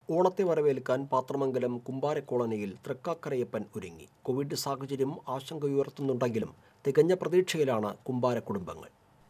ഓണത്തെ വരവേൽക്കാൻ പാത്രമംഗലം കുമ്പാര കോളനിയിൽ തൃക്കാക്കരയപ്പൻ ഒരുങ്ങി കോവിഡ് സാഹചര്യം ആശങ്കയുയർത്തുന്നുണ്ടെങ്കിലും തികഞ്ഞ പ്രതീക്ഷയിലാണ് കുമ്പാര കുടുംബങ്ങൾ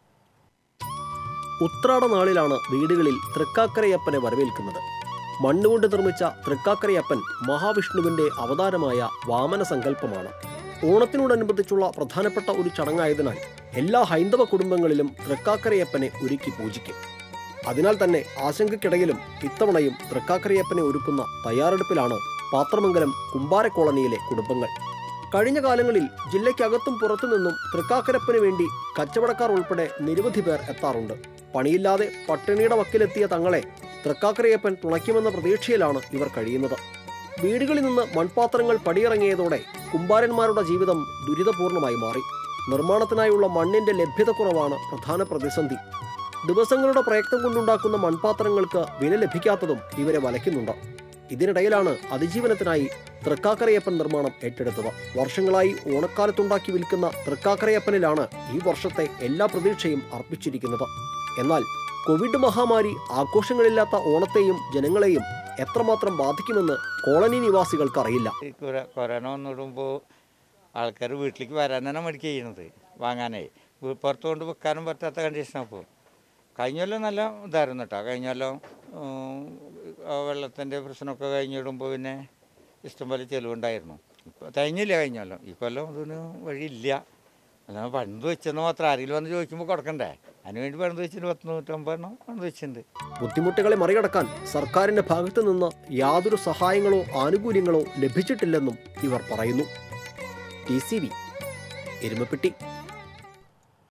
ഉത്രാട നാളിലാണ് വീടുകളിൽ തൃക്കാക്കരയപ്പനെ വരവേൽക്കുന്നത് മണ്ണുകൊണ്ട് നിർമ്മിച്ച തൃക്കാക്കരയപ്പൻ മഹാവിഷ്ണുവിന്റെ അവതാരമായ വാമന സങ്കല്പമാണ് ഓണത്തിനോടനുബന്ധിച്ചുള്ള പ്രധാനപ്പെട്ട ഒരു ചടങ്ങായതിനാൽ എല്ലാ ഹൈന്ദവ കുടുംബങ്ങളിലും തൃക്കാക്കരയപ്പനെ ഒരുക്കി പൂജിക്കും അതിനാൽ തന്നെ ആശങ്കയ്ക്കിടയിലും ഇത്തവണയും തൃക്കാക്കരയപ്പനെ ഒരുക്കുന്ന തയ്യാറെടുപ്പിലാണ് പാത്രമംഗലം കുമ്പാര കോളനിയിലെ കുടുംബങ്ങൾ കഴിഞ്ഞ കാലങ്ങളിൽ ജില്ലയ്ക്കകത്തും പുറത്തുനിന്നും തൃക്കാക്കരപ്പന് വേണ്ടി കച്ചവടക്കാർ ഉൾപ്പെടെ നിരവധി പേർ എത്താറുണ്ട് പണിയില്ലാതെ പട്ടിണിയുടെ വക്കിലെത്തിയ തങ്ങളെ തൃക്കാക്കരയപ്പൻ തുണയ്ക്കുമെന്ന പ്രതീക്ഷയിലാണ് ഇവർ കഴിയുന്നത് വീടുകളിൽ നിന്ന് മൺപാത്രങ്ങൾ പടിയിറങ്ങിയതോടെ കുമ്പാരന്മാരുടെ ജീവിതം ദുരിതപൂർണമായി മാറി നിർമ്മാണത്തിനായുള്ള മണ്ണിന്റെ ലഭ്യതക്കുറവാണ് പ്രധാന പ്രതിസന്ധി ദിവസങ്ങളുടെ പ്രയത്നം കൊണ്ടുണ്ടാക്കുന്ന മൺപാത്രങ്ങൾക്ക് വില ലഭിക്കാത്തതും ഇവരെ വലയ്ക്കുന്നുണ്ട് ഇതിനിടയിലാണ് അതിജീവനത്തിനായി തൃക്കാക്കരയപ്പൻ നിർമ്മാണം ഏറ്റെടുത്തത് വർഷങ്ങളായി ഓണക്കാലത്തുണ്ടാക്കി വിൽക്കുന്ന തൃക്കാക്കരയപ്പനിലാണ് ഈ വർഷത്തെ എല്ലാ പ്രതീക്ഷയും അർപ്പിച്ചിരിക്കുന്നത് എന്നാൽ കോവിഡ് മഹാമാരി ആഘോഷങ്ങളില്ലാത്ത ഓണത്തെയും ജനങ്ങളെയും എത്രമാത്രം ബാധിക്കുമെന്ന് കോളനി നിവാസികൾക്കറിയില്ല ഈ കൊറ- കൊറോണ വന്നിടുമ്പോൾ ആൾക്കാർ വീട്ടിലേക്ക് വരാൻ തന്നെ മടിക്കുക ചെയ്യണത് വാങ്ങാനേ വീ- പുറത്ത് കൊണ്ട് വെക്കാനും പറ്റാത്ത കണ്ടീഷനാണ് ഇപ്പോൾ കഴിഞ്ഞ കൊല്ലം നല്ല ഇതായിരുന്നു കേട്ടോ കഴിഞ്ഞ കൊല്ലം ഉം, ആ വെള്ളത്തിൻ്റെ പ്രശ്നമൊക്കെ കഴിഞ്ഞിടുമ്പോൾ പിന്നെ ഇഷ്ടംപോലെ ചെലവുണ്ടായിരുന്നു ഇപ്പോൾ തേഞ്ഞില്ല കഴിഞ്ഞ കൊല്ലം ഈ കൊല്ലം ഇതിന് വഴിയില്ല അല്ലാതെ പണിത് വെച്ചെന്ന് മാത്രം ആരെങ്കിലും വന്ന് ചോദിക്കുമ്പോൾ കൊടുക്കണ്ടേ അതിനുവേണ്ടി പണിത് വെച്ചിട്ട് പത്ത് നൂറ്റമ്പതെണ്ണം പണിത് വെച്ചിട്ടുണ്ട് ബുദ്ധിമുട്ടുകളെ മറികടക്കാൻ സർക്കാരിന്റെ ഭാഗത്തു നിന്ന് യാതൊരു സഹായങ്ങളോ ആനുകൂല്യങ്ങളോ ലഭിച്ചിട്ടില്ലെന്നും ഇവർ പറയുന്നു ടി സി വി എരുമപ്പെട്ടി